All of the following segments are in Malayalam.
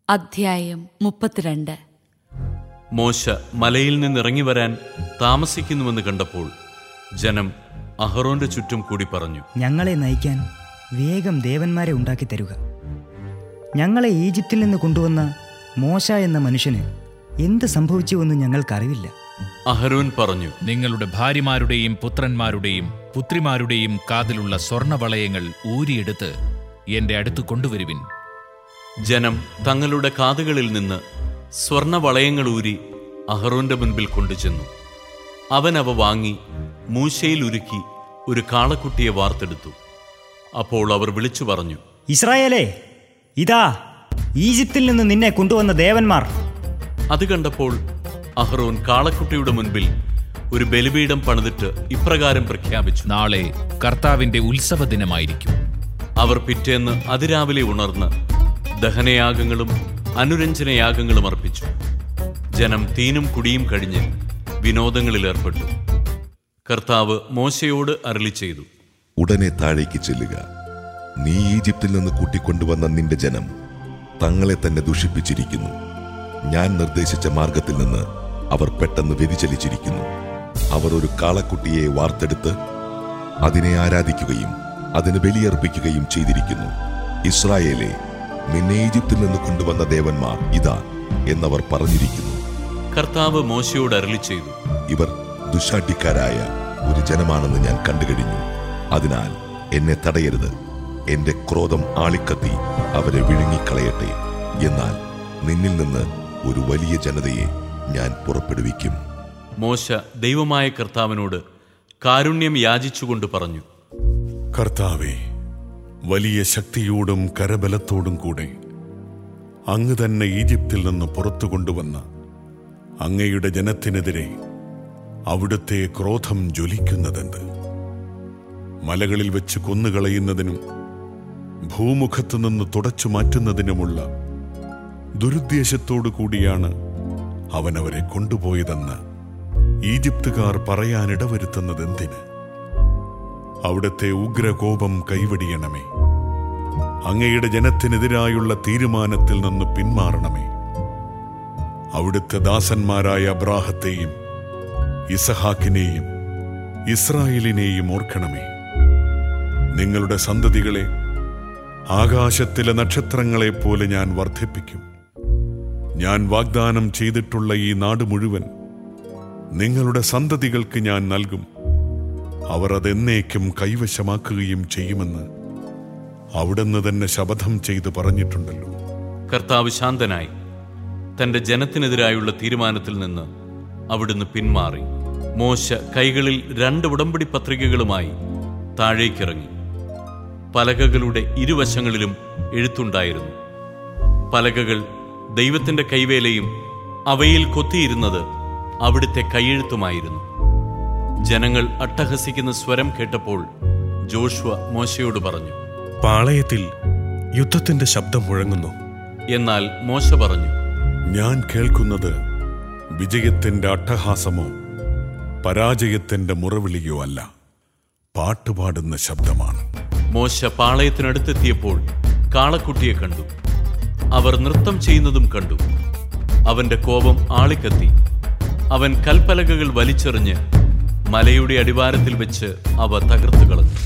അധ്യായം മുപ്പത്തിരണ്ട് മോശ മലയിൽ നിന്നിറങ്ങി വരാൻ താമസിക്കുന്നുവെന്ന് കണ്ടപ്പോൾ ജനം അഹറോന്റെ ചുറ്റും കൂടി പറഞ്ഞു ഞങ്ങളെ നയിക്കാൻ വേഗം ദേവന്മാരെ ഉണ്ടാക്കി തരുക ഞങ്ങളെ ഈജിപ്തിൽ നിന്ന് കൊണ്ടുവന്ന മോശ എന്ന മനുഷ്യന് എന്ത് സംഭവിച്ചുവെന്ന് ഞങ്ങൾക്കറിവില്ല അഹരോൻ പറഞ്ഞു നിങ്ങളുടെ ഭാര്യമാരുടെയും പുത്രന്മാരുടെയും പുത്രിമാരുടെയും കാതിലുള്ള സ്വർണവളയങ്ങൾ ഊരിയെടുത്ത് എന്റെ അടുത്ത് കൊണ്ടുവരുവിൻ ജനം തങ്ങളുടെ കാതുകളിൽ നിന്ന് സ്വർണവളയങ്ങൾ ഊരി അഹറോന്റെ മുൻപിൽ കൊണ്ടുചെന്നു അവൻ അവ വാങ്ങി മൂശയിൽ ഉരുക്കി ഒരു കാളക്കുട്ടിയെ വാർത്തെടുത്തു അപ്പോൾ അവർ വിളിച്ചു പറഞ്ഞു ഇസ്രായേലേ ഇതാ ഈജിപ്തിൽ നിന്ന് നിന്നെ കൊണ്ടുവന്ന ദേവന്മാർ അത് കണ്ടപ്പോൾ അഹ്റോൻ കാളക്കുട്ടിയുടെ മുൻപിൽ ഒരു ബലിപീഠം പണിതിട്ട് ഇപ്രകാരം പ്രഖ്യാപിച്ചു നാളെ കർത്താവിന്റെ ഉത്സവ ദിനമായിരിക്കും അവർ പിറ്റേന്ന് അതിരാവിലെ ഉണർന്ന് ദഹനയാഗങ്ങളും അനുരഞ്ജനയാഗങ്ങളും അർപ്പിച്ചു ജനം തീനും കുടിയും കഴിഞ്ഞ് വിനോദങ്ങളിൽ ഏർപ്പെട്ടു കർത്താവ് മോശയോട് അരളി ചെയ്തു ഉടനെ താഴേക്ക് ചെല്ലുക നീ ഈജിപ്തിൽ നിന്ന് കൂട്ടിക്കൊണ്ടുവന്ന നിന്റെ ജനം തങ്ങളെ തന്നെ ദുഷിപ്പിച്ചിരിക്കുന്നു ഞാൻ നിർദ്ദേശിച്ച മാർഗത്തിൽ നിന്ന് അവർ പെട്ടെന്ന് വ്യതിചലിച്ചിരിക്കുന്നു അവർ ഒരു കാളക്കുട്ടിയെ വാർത്തെടുത്ത് അതിനെ ആരാധിക്കുകയും അതിന് ബലിയർപ്പിക്കുകയും ചെയ്തിരിക്കുന്നു ഇസ്രായേലെ നിന്നെ ഈജിപ്തിൽ നിന്ന് കൊണ്ടുവന്ന ദേവന്മാർ ഇതാ എന്നവർ പറഞ്ഞിരിക്കുന്നു കർത്താവ് മോശയോട് അരളി ചെയ്തു ഇവർ ദുശാഠ്യക്കാരായ ഒരു ജനമാണെന്ന് ഞാൻ കണ്ടുകഴിഞ്ഞു അതിനാൽ എന്നെ തടയരുത് എന്റെ ക്രോധം ആളിക്കത്തി അവരെ വിഴുങ്ങിക്കളയട്ടെ എന്നാൽ നിന്നിൽ നിന്ന് ഒരു വലിയ ജനതയെ ഞാൻ പുറപ്പെടുവിക്കും മോശ ദൈവമായ കർത്താവിനോട് കാരുണ്യം യാചിച്ചുകൊണ്ട് പറഞ്ഞു കർത്താവെ വലിയ ശക്തിയോടും കരബലത്തോടും കൂടെ അങ്ങ് തന്നെ ഈജിപ്തിൽ നിന്ന് പുറത്തു കൊണ്ടുവന്ന അങ്ങയുടെ ജനത്തിനെതിരെ അവിടുത്തെ ക്രോധം ജ്വലിക്കുന്നതെന്ത് മലകളിൽ വെച്ച് കൊന്നുകളയുന്നതിനും ഭൂമുഖത്തു നിന്ന് തുടച്ചു മാറ്റുന്നതിനുമുള്ള ദുരുദ്ദേശത്തോടു കൂടിയാണ് അവൻ അവരെ കൊണ്ടുപോയതെന്ന് ഈജിപ്തുകാർ പറയാനിടവരുത്തുന്നത് എന്തിന് അവിടുത്തെ ഉഗ്രകോപം കൈവടിയണമേ അങ്ങയുടെ ജനത്തിനെതിരായുള്ള തീരുമാനത്തിൽ നിന്ന് പിന്മാറണമേ അവിടുത്തെ ദാസന്മാരായ അബ്രാഹത്തെയും ഇസഹാക്കിനെയും ഇസ്രായേലിനെയും ഓർക്കണമേ നിങ്ങളുടെ സന്തതികളെ ആകാശത്തിലെ നക്ഷത്രങ്ങളെ പോലെ ഞാൻ വർദ്ധിപ്പിക്കും ഞാൻ വാഗ്ദാനം ചെയ്തിട്ടുള്ള ഈ നാട് മുഴുവൻ നിങ്ങളുടെ സന്തതികൾക്ക് ഞാൻ നൽകും അവർ അതെന്നേക്കും കൈവശമാക്കുകയും ചെയ്യുമെന്ന് അവിടുന്ന് തന്നെ ശപഥം ചെയ്ത് പറഞ്ഞിട്ടുണ്ടല്ലോ കർത്താവ് ശാന്തനായി തന്റെ ജനത്തിനെതിരായുള്ള തീരുമാനത്തിൽ നിന്ന് അവിടുന്ന് പിന്മാറി മോശ കൈകളിൽ രണ്ട് ഉടമ്പടി പത്രികകളുമായി താഴേക്കിറങ്ങി പലകകളുടെ ഇരുവശങ്ങളിലും എഴുത്തുണ്ടായിരുന്നു പലകകൾ ദൈവത്തിന്റെ കൈവേലയും അവയിൽ കൊത്തിയിരുന്നത് അവിടുത്തെ കൈയെഴുത്തുമായിരുന്നു ജനങ്ങൾ അട്ടഹസിക്കുന്ന സ്വരം കേട്ടപ്പോൾ ജോഷുവ മോശയോട് പറഞ്ഞു പാളയത്തിൽ യുദ്ധത്തിന്റെ ശബ്ദം മുഴങ്ങുന്നു എന്നാൽ മോശ പറഞ്ഞു ഞാൻ കേൾക്കുന്നത് വിജയത്തിന്റെ അട്ടഹാസമോ പരാജയത്തിന്റെ മുറവിളിയോ അല്ല പാട്ടുപാടുന്ന ശബ്ദമാണ് മോശ പാളയത്തിനടുത്തെത്തിയപ്പോൾ കാളക്കുട്ടിയെ കണ്ടു അവർ നൃത്തം ചെയ്യുന്നതും കണ്ടു അവന്റെ കോപം ആളിക്കത്തി അവൻ കൽപ്പലകകൾ വലിച്ചെറിഞ്ഞ് മലയുടെ അടിവാരത്തിൽ വെച്ച് അവ തകർത്തു കളഞ്ഞു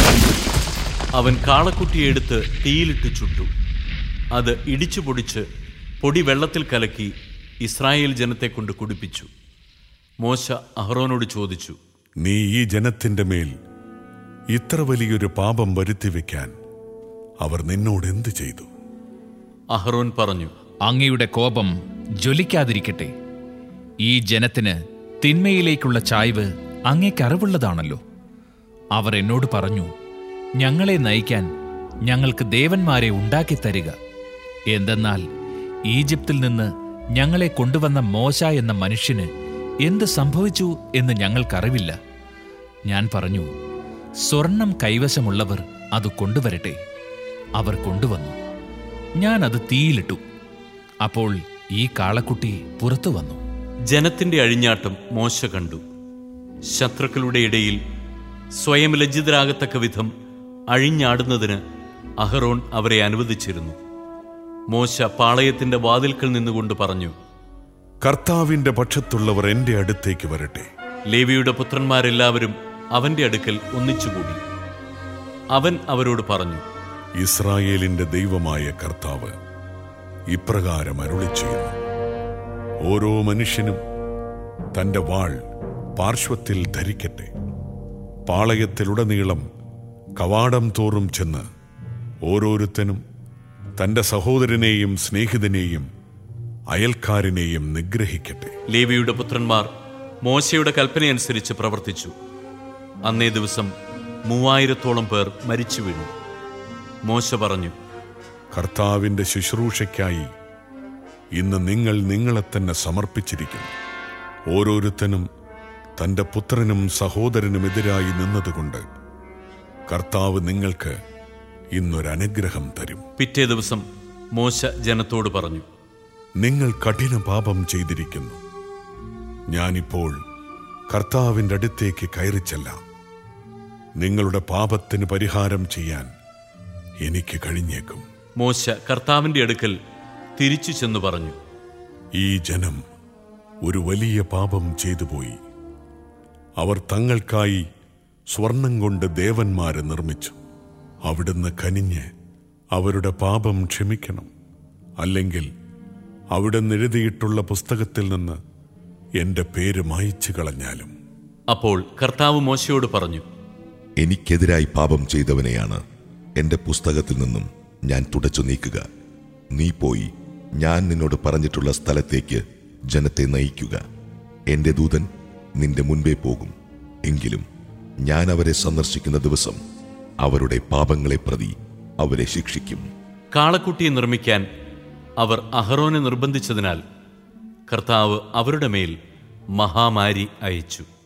അവൻ കാളക്കുട്ടിയെ എടുത്ത് തീയിലിട്ട് ചുട്ടു അത് ഇടിച്ചു പൊടിച്ച് പൊടി വെള്ളത്തിൽ കലക്കി ഇസ്രായേൽ ജനത്തെ കൊണ്ട് കുടിപ്പിച്ചു മോശ അഹ്റോനോട് ചോദിച്ചു നീ ഈ ജനത്തിന്റെ മേൽ ഇത്ര വലിയൊരു പാപം വരുത്തിവെക്കാൻ അവർ നിന്നോട് എന്ത് ചെയ്തു അഹ്റോൻ പറഞ്ഞു അങ്ങയുടെ കോപം ജ്വലിക്കാതിരിക്കട്ടെ ഈ ജനത്തിന് തിന്മയിലേക്കുള്ള ചായ്വ് അങ്ങേക്ക് അറിവുള്ളതാണല്ലോ അവർ എന്നോട് പറഞ്ഞു ഞങ്ങളെ നയിക്കാൻ ഞങ്ങൾക്ക് ദേവന്മാരെ ഉണ്ടാക്കി തരിക എന്തെന്നാൽ ഈജിപ്തിൽ നിന്ന് ഞങ്ങളെ കൊണ്ടുവന്ന മോശ എന്ന മനുഷ്യന് എന്ത് സംഭവിച്ചു എന്ന് ഞങ്ങൾക്കറിവില്ല ഞാൻ പറഞ്ഞു സ്വർണം കൈവശമുള്ളവർ അത് കൊണ്ടുവരട്ടെ അവർ കൊണ്ടുവന്നു ഞാൻ അത് തീയിലിട്ടു അപ്പോൾ ഈ കാളക്കുട്ടി പുറത്തു വന്നു ജനത്തിന്റെ അഴിഞ്ഞാട്ടം മോശ കണ്ടു ശത്രുക്കളുടെ ഇടയിൽ സ്വയം ലജ്ജിതരാകത്തക്ക വിധം അഴിഞ്ഞാടുന്നതിന് അഹറോൻ അവരെ അനുവദിച്ചിരുന്നു മോശ പാളയത്തിന്റെ വാതിൽക്കൽ നിന്നുകൊണ്ട് പറഞ്ഞു കർത്താവിന്റെ പക്ഷത്തുള്ളവർ എന്റെ അടുത്തേക്ക് വരട്ടെ ലേവിയുടെ പുത്രന്മാരെല്ലാവരും അവന്റെ അടുക്കൽ ഒന്നിച്ചുകൂടി അവൻ അവരോട് പറഞ്ഞു ഇസ്രായേലിന്റെ ദൈവമായ കർത്താവ് ഇപ്രകാരം അരുളി ചെയ്യുന്നു ഓരോ മനുഷ്യനും തന്റെ വാൾ പാർശ്വത്തിൽ ധരിക്കട്ടെ പാളയത്തിലുടനീളം കവാടം തോറും ചെന്ന് ഓരോരുത്തനും തന്റെ സഹോദരനെയും സ്നേഹിതനെയും അയൽക്കാരനെയും നിഗ്രഹിക്കട്ടെ ലേവിയുടെ പുത്രന്മാർ മോശയുടെ കൽപ്പനയനുസരിച്ച് പ്രവർത്തിച്ചു അന്നേ ദിവസം മൂവായിരത്തോളം പേർ മരിച്ചു വീണു മോശ പറഞ്ഞു കർത്താവിന്റെ ശുശ്രൂഷയ്ക്കായി ഇന്ന് നിങ്ങൾ നിങ്ങളെ തന്നെ സമർപ്പിച്ചിരിക്കുന്നു ഓരോരുത്തനും തന്റെ പുത്രനും സഹോദരനുമെതിരായി നിന്നതുകൊണ്ട് കർത്താവ് നിങ്ങൾക്ക് ഇന്നൊരനുഗ്രഹം തരും പിറ്റേ ദിവസം മോശ ജനത്തോട് പറഞ്ഞു നിങ്ങൾ കഠിന പാപം ചെയ്തിരിക്കുന്നു ഞാനിപ്പോൾ കർത്താവിൻ്റെ അടുത്തേക്ക് കയറി ചെല്ലാം നിങ്ങളുടെ പാപത്തിന് പരിഹാരം ചെയ്യാൻ എനിക്ക് കഴിഞ്ഞേക്കും മോശ കർത്താവിന്റെ അടുക്കൽ തിരിച്ചു ചെന്നു പറഞ്ഞു ഈ ജനം ഒരു വലിയ പാപം ചെയ്തു പോയി അവർ തങ്ങൾക്കായി സ്വർണം കൊണ്ട് ദേവന്മാരെ നിർമ്മിച്ചു അവിടുന്ന് കനിഞ്ഞ് അവരുടെ പാപം ക്ഷമിക്കണം അല്ലെങ്കിൽ അവിടുന്ന് എഴുതിയിട്ടുള്ള പുസ്തകത്തിൽ നിന്ന് എന്റെ പേര് മായിച്ചു കളഞ്ഞാലും അപ്പോൾ കർത്താവ് മോശയോട് പറഞ്ഞു എനിക്കെതിരായി പാപം ചെയ്തവനെയാണ് എന്റെ പുസ്തകത്തിൽ നിന്നും ഞാൻ തുടച്ചു നീക്കുക നീ പോയി ഞാൻ നിന്നോട് പറഞ്ഞിട്ടുള്ള സ്ഥലത്തേക്ക് ജനത്തെ നയിക്കുക എന്റെ ദൂതൻ നിന്റെ മുൻപേ പോകും എങ്കിലും ഞാൻ അവരെ സന്ദർശിക്കുന്ന ദിവസം അവരുടെ പാപങ്ങളെ പ്രതി അവരെ ശിക്ഷിക്കും കാളക്കുട്ടിയെ നിർമ്മിക്കാൻ അവർ അഹറോനെ നിർബന്ധിച്ചതിനാൽ കർത്താവ് അവരുടെ മേൽ മഹാമാരി അയച്ചു